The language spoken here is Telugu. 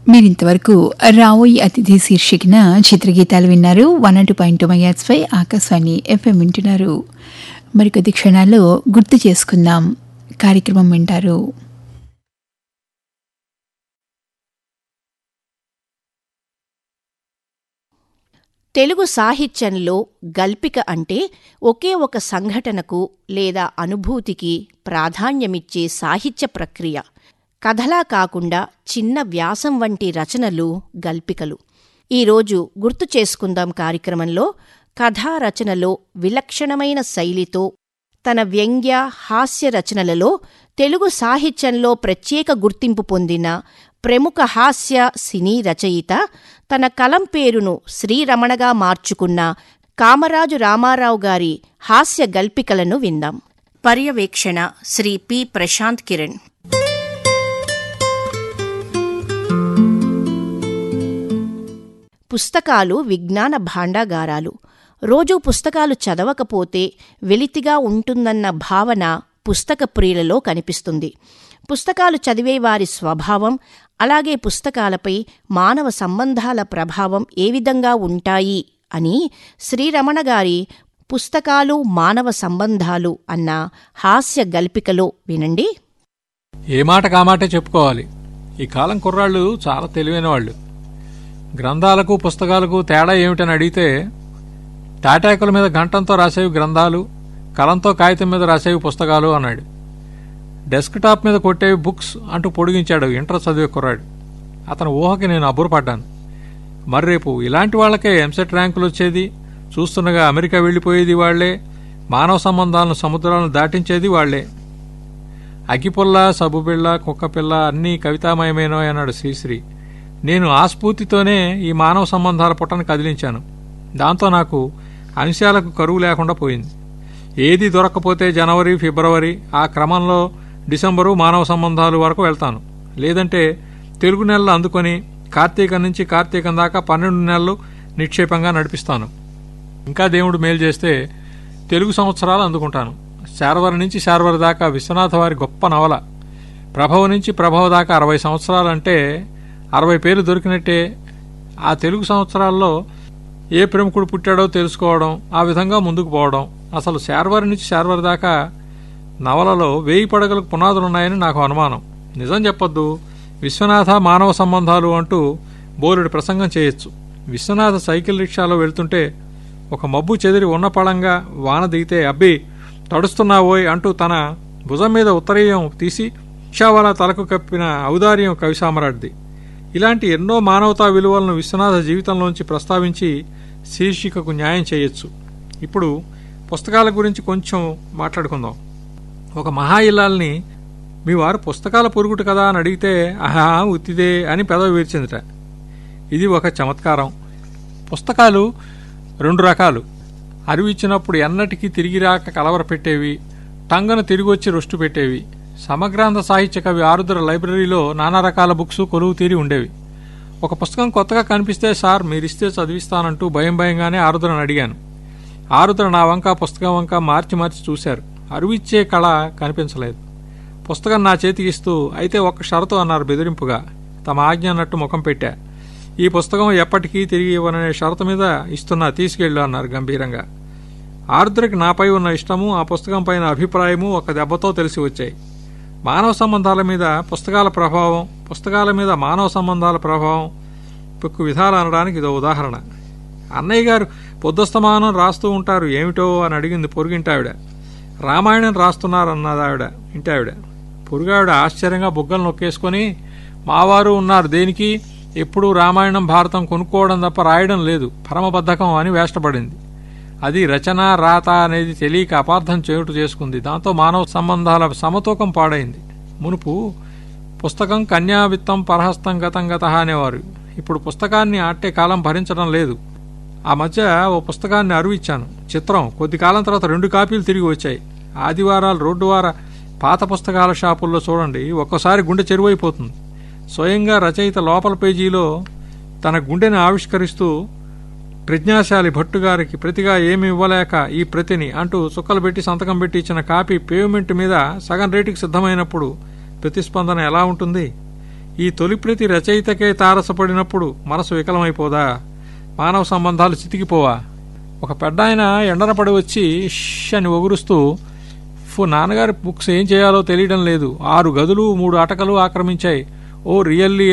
మీరింతవరకు రావోయి అతిథి శీర్షికన చిత్రగీతాలు విన్నారు వన్ టూ పాయింట్ టూ పై ఆకాశవాణి ఎఫ్ఎం వింటున్నారు మరికొద్ది క్షణాల్లో గుర్తు చేసుకుందాం కార్యక్రమం వింటారు తెలుగు సాహిత్యంలో గల్పిక అంటే ఒకే ఒక సంఘటనకు లేదా అనుభూతికి ప్రాధాన్యమిచ్చే సాహిత్య ప్రక్రియ కథలా కాకుండా చిన్న వ్యాసం వంటి రచనలు గల్పికలు ఈరోజు గుర్తు చేసుకుందాం కార్యక్రమంలో కథా రచనలో విలక్షణమైన శైలితో తన వ్యంగ్య హాస్య రచనలలో తెలుగు సాహిత్యంలో ప్రత్యేక గుర్తింపు పొందిన ప్రముఖ హాస్య సినీ రచయిత తన కలం పేరును శ్రీరమణగా మార్చుకున్న కామరాజు రామారావు గారి హాస్య గల్పికలను విందాం పర్యవేక్షణ శ్రీ పి ప్రశాంత్ కిరణ్ పుస్తకాలు విజ్ఞాన భాండాగారాలు రోజూ పుస్తకాలు చదవకపోతే వెలితిగా ఉంటుందన్న భావన పుస్తక ప్రియులలో కనిపిస్తుంది పుస్తకాలు చదివే వారి స్వభావం అలాగే పుస్తకాలపై మానవ సంబంధాల ప్రభావం ఏ విధంగా ఉంటాయి అని శ్రీరమణ గారి పుస్తకాలు మానవ సంబంధాలు అన్న హాస్య గల్పికలో వినండి ఏ మాట కామాటే చెప్పుకోవాలి ఈ కాలం కుర్రాళ్ళు చాలా తెలివైన వాళ్ళు గ్రంథాలకు పుస్తకాలకు తేడా ఏమిటని అడిగితే తాటాకుల మీద గంటంతో రాసేవి గ్రంథాలు కలంతో కాగితం మీద రాసేవి పుస్తకాలు అన్నాడు డెస్క్ టాప్ మీద కొట్టేవి బుక్స్ అంటూ పొడిగించాడు ఇంటర్ చదివే కుర్రాడు అతని ఊహకి నేను అబ్బురపడ్డాను మరి రేపు ఇలాంటి వాళ్ళకే ఎంసెట్ ర్యాంకులు వచ్చేది చూస్తుండగా అమెరికా వెళ్ళిపోయేది వాళ్లే మానవ సంబంధాలను సముద్రాలను దాటించేది వాళ్లే అగ్గిపుల్ల సబ్బుపిల్ల కుక్కపిల్ల అన్నీ కవితామయమేనో అన్నాడు శ్రీశ్రీ నేను ఆ స్ఫూర్తితోనే ఈ మానవ సంబంధాల పుట్టను కదిలించాను దాంతో నాకు అంశాలకు కరువు లేకుండా పోయింది ఏది దొరక్కపోతే జనవరి ఫిబ్రవరి ఆ క్రమంలో డిసెంబరు మానవ సంబంధాలు వరకు వెళ్తాను లేదంటే తెలుగు నెలలు అందుకొని కార్తీకం నుంచి కార్తీకం దాకా పన్నెండు నెలలు నిక్షేపంగా నడిపిస్తాను ఇంకా దేవుడు మేలు చేస్తే తెలుగు సంవత్సరాలు అందుకుంటాను శార్వరి నుంచి శార్వరి దాకా విశ్వనాథ వారి గొప్ప నవల ప్రభవ నుంచి ప్రభవ దాకా అరవై సంవత్సరాలంటే అరవై పేర్లు దొరికినట్టే ఆ తెలుగు సంవత్సరాల్లో ఏ ప్రముఖుడు పుట్టాడో తెలుసుకోవడం ఆ విధంగా ముందుకు పోవడం అసలు శార్వరి నుంచి శార్వరి దాకా నవలలో వేయి పడగలకు పునాదులున్నాయని నాకు అనుమానం నిజం చెప్పొద్దు విశ్వనాథ మానవ సంబంధాలు అంటూ బోలుడి ప్రసంగం చేయొచ్చు విశ్వనాథ సైకిల్ రిక్షాలో వెళ్తుంటే ఒక మబ్బు చెదిరి ఉన్న పళంగా వాన దిగితే అబ్బి తడుస్తున్నావోయ్ అంటూ తన భుజం మీద ఉత్తరీయం తీసి రిక్షావాలా తలకు కప్పిన ఔదార్యం కవిసామరాడ్ది ఇలాంటి ఎన్నో మానవతా విలువలను విశ్వనాథ జీవితంలోంచి ప్రస్తావించి శీర్షికకు న్యాయం చేయొచ్చు ఇప్పుడు పుస్తకాల గురించి కొంచెం మాట్లాడుకుందాం ఒక మహా ఇల్లాల్ని మీ వారు పుస్తకాల పొరుగుట కదా అని అడిగితే ఆహా ఉత్తిదే అని పెదవి వీర్చిందిట ఇది ఒక చమత్కారం పుస్తకాలు రెండు రకాలు అరివిచ్చినప్పుడు ఎన్నటికీ తిరిగి రాక కలవర పెట్టేవి టంగను తిరిగొచ్చి రుష్టు పెట్టేవి సమగ్రాంధ సాహిత్య కవి ఆరుద్ర లైబ్రరీలో నానా రకాల బుక్స్ కొలువు తీరి ఉండేవి ఒక పుస్తకం కొత్తగా కనిపిస్తే సార్ మీరిస్తే చదివిస్తానంటూ భయం భయంగానే ఆరుద్రను అడిగాను ఆరుద్ర నా వంక పుస్తకం వంక మార్చి మార్చి చూశారు అరువిచ్చే కళ కనిపించలేదు పుస్తకం నా చేతికి ఇస్తూ అయితే ఒక్క షరతు అన్నారు బెదిరింపుగా తమ ఆజ్ఞ అన్నట్టు ముఖం పెట్టా ఈ పుస్తకం ఎప్పటికీ తిరిగి ఇవ్వననే షరతు మీద ఇస్తున్నా తీసుకెళ్ళు అన్నారు గంభీరంగా ఆరుద్రకి నాపై ఉన్న ఇష్టము ఆ పుస్తకం పైన అభిప్రాయము ఒక దెబ్బతో తెలిసి వచ్చాయి మానవ సంబంధాల మీద పుస్తకాల ప్రభావం పుస్తకాల మీద మానవ సంబంధాల ప్రభావం పెక్కు విధాలు అనడానికి ఇదో ఉదాహరణ అన్నయ్య గారు పొద్దుస్తమానం రాస్తూ ఉంటారు ఏమిటో అని అడిగింది పొరుగింటావిడ రామాయణం రాస్తున్నారన్నదావిడ ఇంటావిడ పొరుగావిడ ఆశ్చర్యంగా బుగ్గలు నొక్కేసుకొని మావారు ఉన్నారు దేనికి ఎప్పుడూ రామాయణం భారతం కొనుక్కోవడం తప్ప రాయడం లేదు పరమబద్ధకం అని వేష్టపడింది అది రచన రాత అనేది తెలియక అపార్థం చేయుట చేసుకుంది దాంతో మానవ సంబంధాల సమతూకం పాడైంది మునుపు పుస్తకం కన్యావిత్తం పరహస్తం గతం గత అనేవారు ఇప్పుడు పుస్తకాన్ని ఆట్టే కాలం భరించడం లేదు ఆ మధ్య ఓ పుస్తకాన్ని అరువిచ్చాను చిత్రం కొద్ది కాలం తర్వాత రెండు కాపీలు తిరిగి వచ్చాయి ఆదివారాలు రోడ్డు వార పాత పుస్తకాల షాపుల్లో చూడండి ఒక్కోసారి గుండె చెరువైపోతుంది స్వయంగా రచయిత లోపల పేజీలో తన గుండెని ఆవిష్కరిస్తూ ప్రజ్ఞాశాలి భట్టుగారికి ప్రతిగా ఏమి ఇవ్వలేక ఈ ప్రతిని అంటూ చుక్కలు పెట్టి సంతకం పెట్టి ఇచ్చిన కాపీ పేమెంట్ మీద సగం రేటుకి సిద్ధమైనప్పుడు ప్రతిస్పందన ఎలా ఉంటుంది ఈ తొలి ప్రతి రచయితకే తారసపడినప్పుడు మనసు వికలమైపోదా మానవ సంబంధాలు చితికిపోవా ఒక పెద్దాయన ఎండన పడి వచ్చి ష్ అని ఒగురుస్తూ ఫు నాన్నగారి బుక్స్ ఏం చేయాలో తెలియడం లేదు ఆరు గదులు మూడు అటకలు ఆక్రమించాయి ఓ రియల్లీ